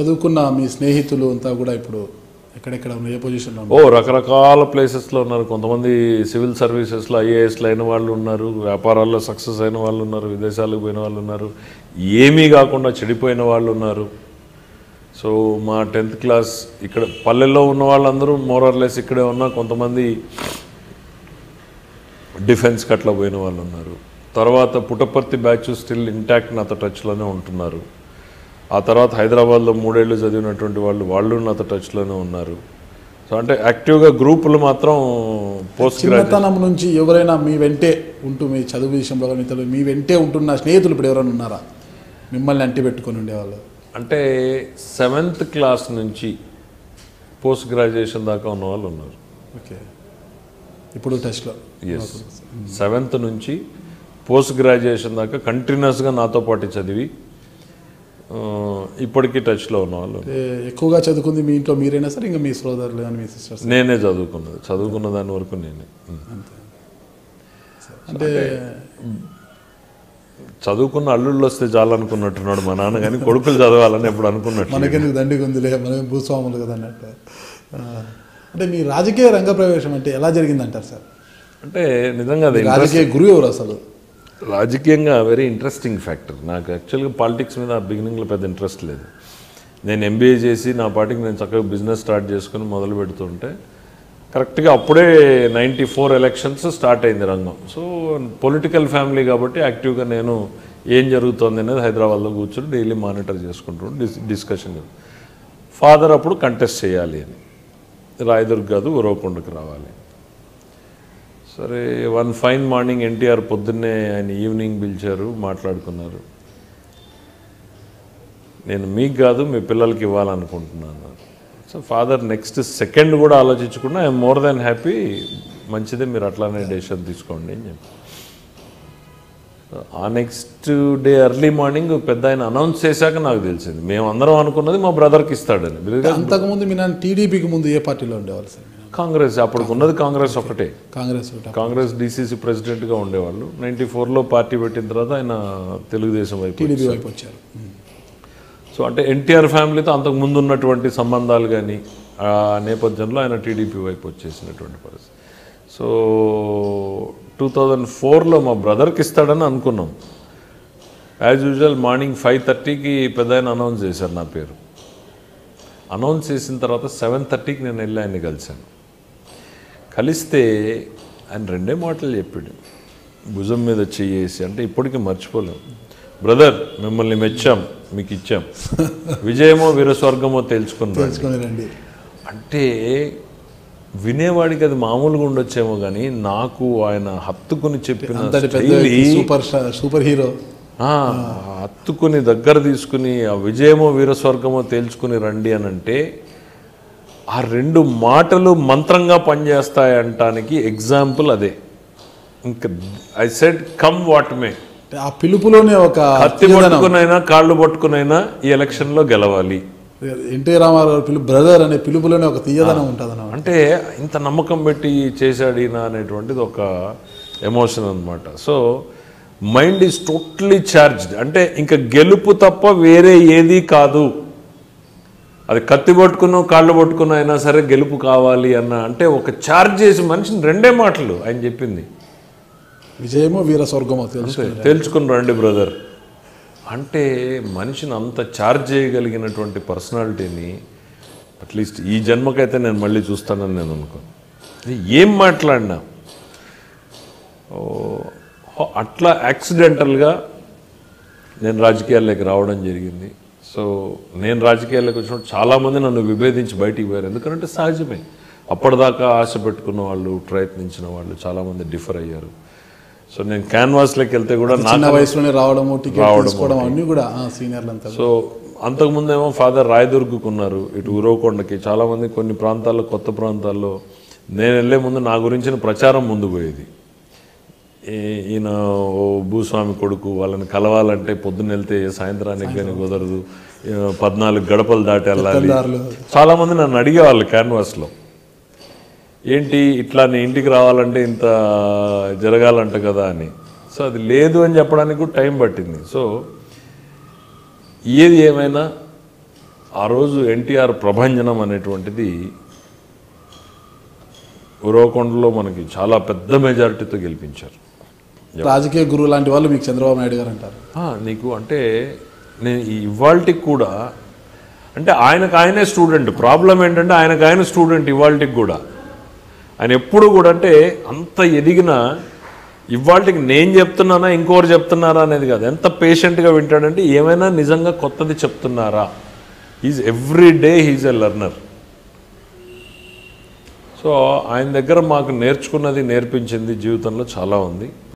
చదువుకున్న మీ స్నేహితులు అంతా కూడా ఇప్పుడు ఎక్కడెక్కడ ఉన్నారు? ఏ పొజిషన్లో ఓ రకరకాల ప్లేసెస్లో ఉన్నారు కొంతమంది సివిల్ సర్వీసెస్లో ఐఏఎస్లు అయిన వాళ్ళు ఉన్నారు వ్యాపారాల్లో సక్సెస్ అయిన వాళ్ళు ఉన్నారు విదేశాలకు పోయిన వాళ్ళు ఉన్నారు ఏమీ కాకుండా చెడిపోయిన వాళ్ళు ఉన్నారు సో మా టెన్త్ క్లాస్ ఇక్కడ పల్లెల్లో ఉన్న వాళ్ళందరూ మోరర్లెస్ ఇక్కడే ఉన్న కొంతమంది డిఫెన్స్కి అట్లా పోయిన వాళ్ళు ఉన్నారు తర్వాత పుట్టపర్తి బ్యాచ్ స్టిల్ ఇంటాక్ట్ నాతో టచ్లోనే ఉంటున్నారు ఆ తర్వాత హైదరాబాద్లో మూడేళ్ళు చదివినటువంటి వాళ్ళు వాళ్ళు నాతో టచ్లోనే ఉన్నారు సో అంటే యాక్టివ్గా గ్రూపులు మాత్రం పోస్ట్ గ్రాడ్యుయేట్ చిన్నతనం నుంచి ఎవరైనా మీ వెంటే ఉంటూ మీ చదువు విషయంలో కానీ ఇతరులు మీ వెంటే ఉంటున్న స్నేహితులు ఇప్పుడు ఎవరైనా ఉన్నారా మిమ్మల్ని అంటి పెట్టుకొని ఉండేవాళ్ళు అంటే సెవెంత్ క్లాస్ నుంచి పోస్ట్ గ్రాడ్యుయేషన్ దాకా ఉన్న వాళ్ళు ఉన్నారు ఓకే ఇప్పుడు టచ్లో ఎస్ సెవెంత్ నుంచి పోస్ట్ గ్రాడ్యుయేషన్ దాకా కంటిన్యూస్గా నాతో పాటు చదివి ఆ, ఇప్పటికీ టచ్లో ఉన్న వాళ్ళు అంటే ఎక్కువగా చదువుకుంది మీ ఇంట్లో మీరైనా సరే ఇంకా మీ సోదరులు కానీ మీ సిస్టర్స్ నేనే చదువుకున్నది చదువుకున్న దాని వరకు నేనే అంటే చదువుకున్న అల్లుళ్ళు వస్తే చాలు అనుకున్నట్టున్నాడు మా నాన్న కానీ కొడుకులు చదవాలని ఎప్పుడు అనుకున్నట్టు మనకెందుకు దండిగా ఉందిలే మనం భూస్వాములు కదా అన్నట్టు ఆ, అంటే మీ రాజకీయ రంగ ప్రవేశం అంటే ఎలా జరిగిందంటారు సార్ అంటే నిజంగా అది రాజకీయ గురువు ఎవరు అసలు రాజకీయంగా వెరీ ఇంట్రెస్టింగ్ ఫ్యాక్టర్ నాకు యాక్చువల్గా పాలిటిక్స్ మీద బిగినింగ్లో పెద్ద ఇంట్రెస్ట్ లేదు నేను ఎంబీఏ చేసి నా పాటికి నేను చక్కగా బిజినెస్ స్టార్ట్ చేసుకుని మొదలు పెడుతుంటే కరెక్ట్గా అప్పుడే నైంటీ ఫోర్ ఎలక్షన్స్ స్టార్ట్ అయింది రంగం సో పొలిటికల్ ఫ్యామిలీ కాబట్టి యాక్టివ్గా నేను ఏం జరుగుతోంది అనేది హైదరాబాద్లో కూర్చొని డైలీ మానిటర్ చేసుకుంటూ డిస్ డిస్కషన్ ఫాదర్ అప్పుడు కంటెస్ట్ చేయాలి అని రాయదుర్గ్ కాదు ఉరవకొండకు రావాలి సరే వన్ ఫైన్ మార్నింగ్ ఎన్టీఆర్ పొద్దున్నే ఆయన ఈవినింగ్ పిలిచారు మాట్లాడుకున్నారు నేను మీకు కాదు మీ పిల్లలకి ఇవ్వాలనుకుంటున్నాను సో ఫాదర్ నెక్స్ట్ సెకండ్ కూడా ఆలోచించకుండా ఐఎమ్ మోర్ దాన్ హ్యాపీ మంచిదే మీరు అట్లానే డెసిషన్ తీసుకోండి అని చెప్పి So, ఆ నెక్స్ట్ డే ఎర్లీ మార్నింగ్ పెద్ద ఆయన అనౌన్స్ చేశాక నాకు తెలిసింది మేము అందరం అనుకున్నది మా బ్రదర్కి ఇస్తాడని బికాజ్ అంతకుముందు మీ నాన్న టీడీపీకి ముందు ఏ పార్టీలో ఉండేవాళ్ళు సార్ మీరు? కాంగ్రెస్ అప్పుడు ఉన్నది కాంగ్రెస్ ఒకటే కాంగ్రెస్ ఒకటా? కాంగ్రెస్ డీసీసీ ప్రెసిడెంట్గా ఉండేవాళ్ళు నైంటీ ఫోర్లో పార్టీ పెట్టిన తర్వాత ఆయన తెలుగుదేశం వైపు టీడీపీ వైపు వచ్చారు సో అంటే ఎన్టీఆర్ ఫ్యామిలీతో అంతకు ముందు ఉన్నటువంటి సంబంధాలు కానీ ఆ నేపథ్యంలో ఆయన టీడీపీ వైపు వచ్చేసినటువంటి పరిస్థితి సో టూ థౌజండ్ ఫోర్లో మా బ్రదర్కి ఇస్తాడని అనుకున్నాం యాజ్ యూజువల్ మార్నింగ్ ఫైవ్ థర్టీకి పెద్ద ఆయన అనౌన్స్ చేశారు నా పేరు అనౌన్స్ చేసిన తర్వాత సెవెన్ థర్టీకి నేను వెళ్ళి ఆయన్ని కలిశాను కలిస్తే ఆయన రెండే మాటలు చెప్పాడు భుజం మీద చెయ్యేసి అంటే ఇప్పటికీ మర్చిపోలేం బ్రదర్ మిమ్మల్ని మెచ్చాం మీకు ఇచ్చాం విజయమో వీరస్వర్గమో తేల్చుకున్నాం తెలుసుకొని రండి అంటే వినేవాడికి అది మామూలుగా ఉండొచ్చేమో కానీ నాకు ఆయన హత్తుకుని చెప్పిన అంతటి పెద్ద శైలి, సూపర్ స్టార్ సూపర్ హీరో ఆ, హత్తుకుని దగ్గర తీసుకుని ఆ విజయమో వీరస్వర్గమో తేల్చుకుని రండి అని అంటే ఆ రెండు మాటలు మంత్రంగా పనిచేస్తాయి అంటానికి ఎగ్జాంపుల్ అదే ఇంకా I said come what may అంటే ఆ పిలుపులోనే ఒక కత్తి పట్టుకునైనా కాళ్ళు పట్టుకునైనా ఈ ఎలక్షన్లో గెలవాలి ఎన్టీ రామారావు పిలుపు బ్రదర్ అనే పిలుపులోనే ఒక తీయదనం ఉంటుంది అన్నమాట అంటే ఇంత నమ్మకం పెట్టి చేశాడు ఈయన అనేటువంటిది ఒక ఎమోషన్ అనమాట so mind is totally charged అంటే ఇంకా గెలుపు తప్ప వేరే ఏది కాదు అది కత్తి పట్టుకునో కాళ్ళు పట్టుకునో అయినా సరే గెలుపు కావాలి అన్న అంటే ఒక ఛార్జ్ చేసి మనిషిని రెండే మాటలు ఆయన చెప్పింది విజయమో వీర స్వర్గమో తెలుసు తేల్చుకుని రండి బ్రదర్ అంటే మనిషిని అంత ఛార్జ్ చేయగలిగినటువంటి పర్సనాలిటీని అట్లీస్ట్ ఈ జన్మకైతే నేను మళ్ళీ చూస్తానని నేను అనుకోను అది ఏం మాట్లాడినా ఓ, హో, అట్లా యాక్సిడెంటల్గా నేను రాజకీయాల్లోకి రావడం జరిగింది సో నేను రాజకీయాల్లోకి వచ్చినప్పుడు చాలామంది నన్ను విభేదించి బయటికి పోయారు ఎందుకంటే సహజమే అప్పటిదాకా ఆశ పెట్టుకున్న వాళ్ళు ప్రయత్నించిన వాళ్ళు చాలామంది డిఫర్ అయ్యారు సో నేను క్యాన్వాస్లోకి వెళ్తే కూడా చిన్న నాకు వయసులోనే రావడము టికెట్ రావడము, తీసుకోవడం అన్నీ కూడా సీనియర్లు అంతా సో అంతకుముందేమో ఫాదర్ రాయదుర్గుకు ఉన్నారు ఇటు ఉరవకొండకి చాలామంది కొన్ని ప్రాంతాల్లో కొత్త ప్రాంతాల్లో నేను వెళ్ళే ముందు నా గురించిన ప్రచారం ముందు పోయేది ఈ- ఈయన ఓ భూస్వామి కొడుకు వాళ్ళని కలవాలంటే పొద్దున్న వెళ్తే సాయంత్రానికి కానీ కుదరదు ఈ పద్నాలుగు గడపలు దాటి వెళ్ళాలి దారులు. చాలామంది నన్ను అడిగేవాళ్ళు క్యాన్వాస్లో ఏంటి ఇట్లా నీ ఇంటికి రావాలంటే ఇంత జరగాలంట కదా అని సో అది లేదు అని చెప్పడానికి కూడా టైం పట్టింది సో ఏది ఏమైనా ఆ రోజు ఎన్టీఆర్ ప్రభంజనం అనేటువంటిది ఉరవకొండలో మనకి చాలా పెద్ద మెజారిటీతో గెలిపించారు రాజకీయ గురువు లాంటి వాళ్ళు మీకు చంద్రబాబు నాయుడు గారు అంటారు ఆ, నీకు అంటే నేను ఈ ఇవాల్టికి కూడా అంటే ఆయనకు ఆయనే స్టూడెంట్ ప్రాబ్లం ఏంటంటే ఆయనకు ఆయన స్టూడెంట్ ఇవాల్టికి కూడా ఆయన ఎప్పుడు కూడా అంటే అంత ఎదిగిన ఇవాళకి నేను చెప్తున్నానా ఇంకోరు చెప్తున్నారా అనేది కాదు ఎంత పేషెంట్గా వింటాడంటే ఏమైనా నిజంగా కొత్తది చెప్తున్నారా is every day he's a learner so ఆయన దగ్గర మాకు నేర్చుకున్నది నేర్పించింది జీవితంలో చాలా ఉంది